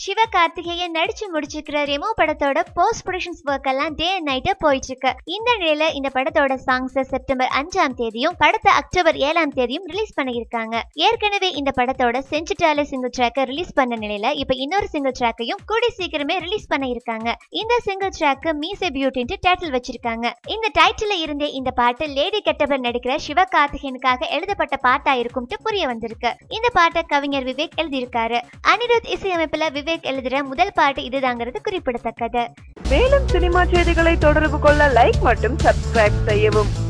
சிவகார்த்திகேயன் நடிச்சு முடிச்சிருக்கிற ரெமோ படத்தோட post productions work எல்லாம் டே அண்ட் நைட்டா போயிட்டு இருக்கு இந்த நிலையில இந்த படத்தோட சாங்ஸ் செப்டம்பர் அஞ்சாம் தேதியும் படத்தை அக்டோபர் ஏழாம் தேதியும் ரிலீஸ் பண்ணியிருக்காங்க ஏற்கனவே இந்த படத்தோட செஞ்சுட்டாலே சிங்கிள் ட்ராக்கை ரிலீஸ் பண்ண நிலையில இப்ப இன்னொரு சிங்கிள் ட்ராக்கையும் கூடி சீக்கிரமே ரிலீஸ் பண்ண இருக்காங்க இந்த சிங்கிள் ட்ராக்கு மீசை பியூட்டின்ட்டு டைட்டில் வச்சிருக்காங்க இந்த டைட்டில் இருந்தே இந்த பாட்டு லேடி கெட்டபர் நடிக்கிற சிவகார்த்திகேயனுக்காக எழுதப்பட்ட பாட்டா இருக்கும்ட்டு புரிய வந்திருக்கு இந்த பாட்டை கவிஞர் விவேக் எழுதியிருக்காரு அனிருத் இசையமைப்புல விவேக் எழுதுற முதல் பாட்டு இதுதாங்கிறது குறிப்பிடத்தக்கது மேலும் சினிமா செய்திகளை தொடர்பு கொள்ள லைக் மற்றும் சப்ஸ்கிரைப் செய்யவும்